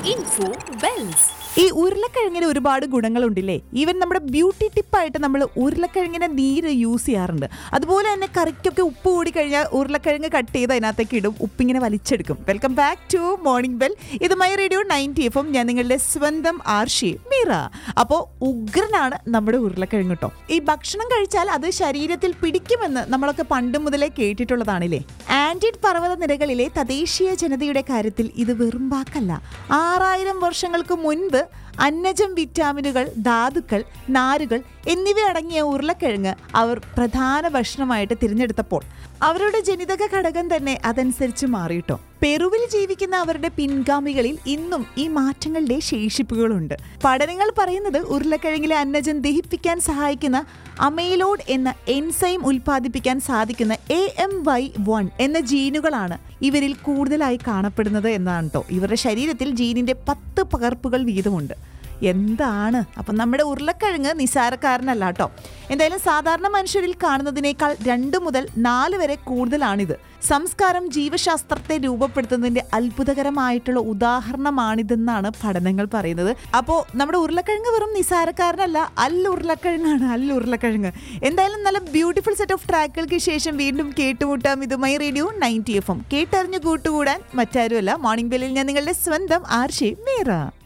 info bells. ഈ ഉരുളക്കിഴങ്ങിന് ഒരുപാട് ഗുണങ്ങളുണ്ടല്ലേ even നമ്മുടെ ബ്യൂട്ടി ടിപ്പായിട്ട് നമ്മൾ ഉരുളക്കിഴങ്ങിന്റെ നീര് യൂസ് ചെയ്യാറുണ്ട് അതുപോലെ തന്നെ കറിക്കൊക്കെ ഉപ്പ് കൂടി കഴിഞ്ഞാൽ ഉരുളക്കിഴങ്ങ് കട്ട് ചെയ്ത് അതിനകത്തേക്ക് ഇടും ഉപ്പിങ്ങനെ വലിച്ചെടുക്കും welcome back to morning bell ഇത് മൈ റേഡിയോ നയൻറ്റി എഫും ഞാൻ നിങ്ങളുടെ സ്വന്തം ആർഷി മീറ അപ്പോൾ ഉഗ്രനാണ് നമ്മുടെ ഉരുളക്കിഴങ്ങ് കേട്ടോ ഈ ഭക്ഷണം കഴിച്ചാൽ അത് ശരീരത്തിൽ പിടിക്കുമെന്ന് നമ്മളൊക്കെ പണ്ട് മുതലേ കേട്ടിട്ടുള്ളതാണില്ലേ ആൻഡിഡ് പർവ്വത നിരകളിലെ തദ്ദേശീയ ജനതയുടെ കാര്യത്തിൽ ഇത് വെറും വാക്കല്ല ആറായിരം വർഷങ്ങൾക്ക് മുൻപ് അന്നജം വിറ്റാമിനുകൾ ധാതുക്കൾ നാരുകൾ എന്നിവ അടങ്ങിയ ഉരുളക്കിഴങ്ങ് അവർ പ്രധാന ഭക്ഷണമായിട്ട് തിരഞ്ഞെടുത്തപ്പോൾ അവരുടെ ജനിതക ഘടകം തന്നെ അതനുസരിച്ച് മാറിയിട്ടോ പെറുവിൽ ജീവിക്കുന്ന അവരുടെ പിൻഗാമികളിൽ ഇന്നും ഈ മാറ്റങ്ങളുടെ ശേഷിപ്പുകളുണ്ട് പഠനങ്ങൾ പറയുന്നത് ഉരുളക്കിഴങ്ങിലെ അന്നജം ദഹിപ്പിക്കാൻ സഹായിക്കുന്ന അമൈലോഡ് എന്ന എൻസൈം ഉൽപ്പാദിപ്പിക്കാൻ സാധിക്കുന്ന എ എം വൈ വൺ എന്ന ജീനുകളാണ് ഇവരിൽ കൂടുതലായി കാണപ്പെടുന്നത് എന്നാണ് കേട്ടോ ഇവരുടെ ശരീരത്തിൽ ജീനിന്റെ പത്ത് പകർപ്പുകൾ വീതമുണ്ട് എന്താണ് അപ്പം നമ്മുടെ ഉരുളക്കിഴങ്ങ് നിസാരക്കാരനല്ല കേട്ടോ എന്തായാലും സാധാരണ മനുഷ്യരിൽ കാണുന്നതിനേക്കാൾ രണ്ട് മുതൽ നാല് വരെ കൂടുതലാണിത് സംസ്കാരം ജീവശാസ്ത്രത്തെ രൂപപ്പെടുത്തുന്നതിന്റെ അത്ഭുതകരമായിട്ടുള്ള ഉദാഹരണമാണിതെന്നാണ് പഠനങ്ങൾ പറയുന്നത് അപ്പോൾ നമ്മുടെ ഉരുളക്കിഴങ്ങ് വെറും നിസാരക്കാരനല്ല അല്ലുരുളക്കിഴങ്ങാണ് അല്ലുരുളക്കിഴങ്ങ് എന്തായാലും നല്ല ബ്യൂട്ടിഫുൾ സെറ്റ് ഓഫ് ട്രാക്കുകൾക്ക് ശേഷം വീണ്ടും കേട്ടുമുട്ടാം ഇത് my radio ninety F M കേട്ടറിഞ്ഞു കൂട്ടുകൂടാൻ മറ്റാരുമല്ല മോർണിംഗ് ബെല്ലിൽ ഞാൻ നിങ്ങളുടെ സ്വന്തം ആർഷി മീറ